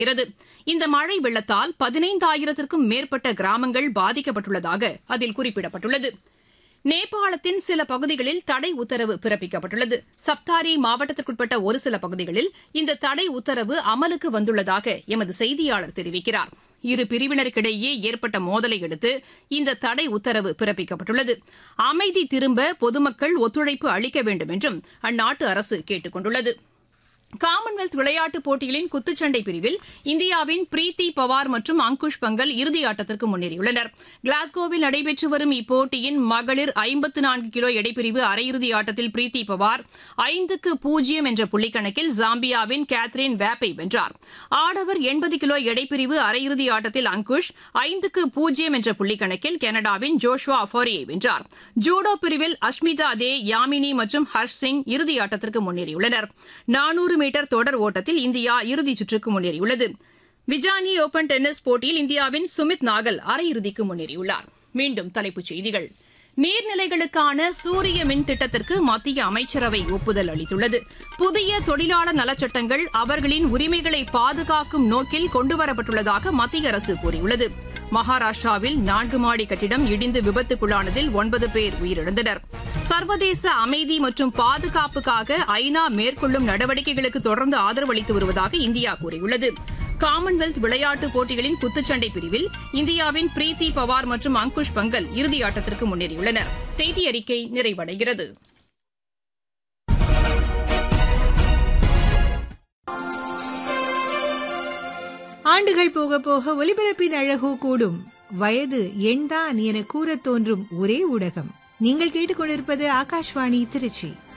இருக்கிறது இந்த மழை வெள்ளத்தால் பதினைந்தாயிரத்திற்கும் மேற்பட்ட கிராமங்கள் பாதிக்கப்பட்டுள்ளதாக அதில் குறிப்பிடப்பட்டுள்ளது நேபாளத்தின் சில பகுதிகளில் தடை உத்தரவு பிறப்பிக்கப்பட்டுள்ளது சப்தாரி மாவட்டத்திற்குட்பட்ட ஒரு சில பகுதிகளில் இந்த தடை உத்தரவு அமலுக்கு வந்துள்ளதாக எமது செய்தியாளர் தெரிவிக்கிறார் இரு பிரிவினருக்கிடையே ஏற்பட்ட மோதலை அடுத்து இந்த தடை உத்தரவு பிறப்பிக்கப்பட்டுள்ளது அமைதி திரும்ப பொதுமக்கள் ஒத்துழைப்பு அளிக்க வேண்டும் என்றும் அந்நாட்டு அரசு கேட்டுக் கொண்டுள்ளது காமன்வெல்த் விளையாட்டுப் போட்டிகளின் குத்துச்சண்டை பிரிவில் இந்தியாவின் பிரீத்தி பவார் மற்றும் அங்குஷ் பங்கல் இறுதி ஆட்டத்திற்கு முன்னேறியுள்ளனர் கிளாஸ்கோவில் நடைபெற்று வரும் இப்போட்டியின் மகளிர் ஐம்பத்து நான்கு கிலோ எடைப்பிரிவு அரையிறுதி ஆட்டத்தில் பிரீத்தி பவார் ஐந்துக்கு பூஜ்ஜியம் என்ற புள்ளிக்கணக்கில் ஜாம்பியாவின் கேத்ரின் வேப்பை வென்றார் ஆடவர் எண்பது கிலோ எடைப்பிரிவு அரையிறுதி ஆட்டத்தில் அங்குஷ் ஐந்துக்கு பூஜ்ஜியம் என்ற புள்ளிக்கணக்கில் கனடாவின் ஜோஷ்வா அஃபோரியை வென்றார் ஜூடோ பிரிவில் அஷ்மிதா தே யாமினி மற்றும் ஹர்ஷ் சிங் இறுதி ஆட்டத்திற்கு முன்னேறியுள்ளனர் நானூறு மீட்டர் தொடர் ஓட்டத்தில் இந்தியா இறுதிச் சுற்றுக்கு முன்னேறியுள்ளது விஜானி ஓபன் டென்னிஸ் போட்டியில் இந்தியாவின் சுமித் நாகல் அரையிறுதிக்கு முன்னேறியுள்ளார் மீண்டும் தலைப்புச் செய்திகள் நீர்நிலைகளுக்கான சூரிய மின் திட்டத்திற்கு மத்திய அமைச்சரவை ஒப்புதல் அளித்துள்ளது புதிய தொழிலாளர் நலச்சட்டங்கள் அவர்களின் உரிமைகளை பாதுகாக்கும் நோக்கில் கொண்டுவரப்பட்டுள்ளதாக மத்திய அரசு கூறியுள்ளது மகாராஷ்டிராவில் நான்கு மாடி கட்டிடம் இடிந்து விபத்துக்குள்ளானதில் ஒன்பது பேர் உயிரிழந்தனர் சர்வதேச அமைதி மற்றும் பாதுகாப்புக்காக ஐநா மேற்கொள்ளும் நடவடிக்கைகளுக்கு தொடர்ந்து ஆதரவு அளித்து வருவதாக இந்தியா கூறியுள்ளது காமன்வெல்த் விளையாட்டுப் போட்டிகளின் குத்துச்சண்டை பிரிவில் இந்தியாவின் பிரீத்தி பவார் மற்றும் அங்குஷ் பங்கல் இறுதியாட்டத்திற்கு முன்னேறியுள்ளனர் செய்தி அறிக்கை நிறைவடைகிறது ஆண்டுகள் போக போக ஒலிபரப்பின் அழகோ கூடும் வயது எண்தான் என கூறத் தோன்றும் ஒரே ஊடகம் நீங்கள் கேட்டுக்கொண்டிருப்பது ஆகாஷ்வாணி திருச்சி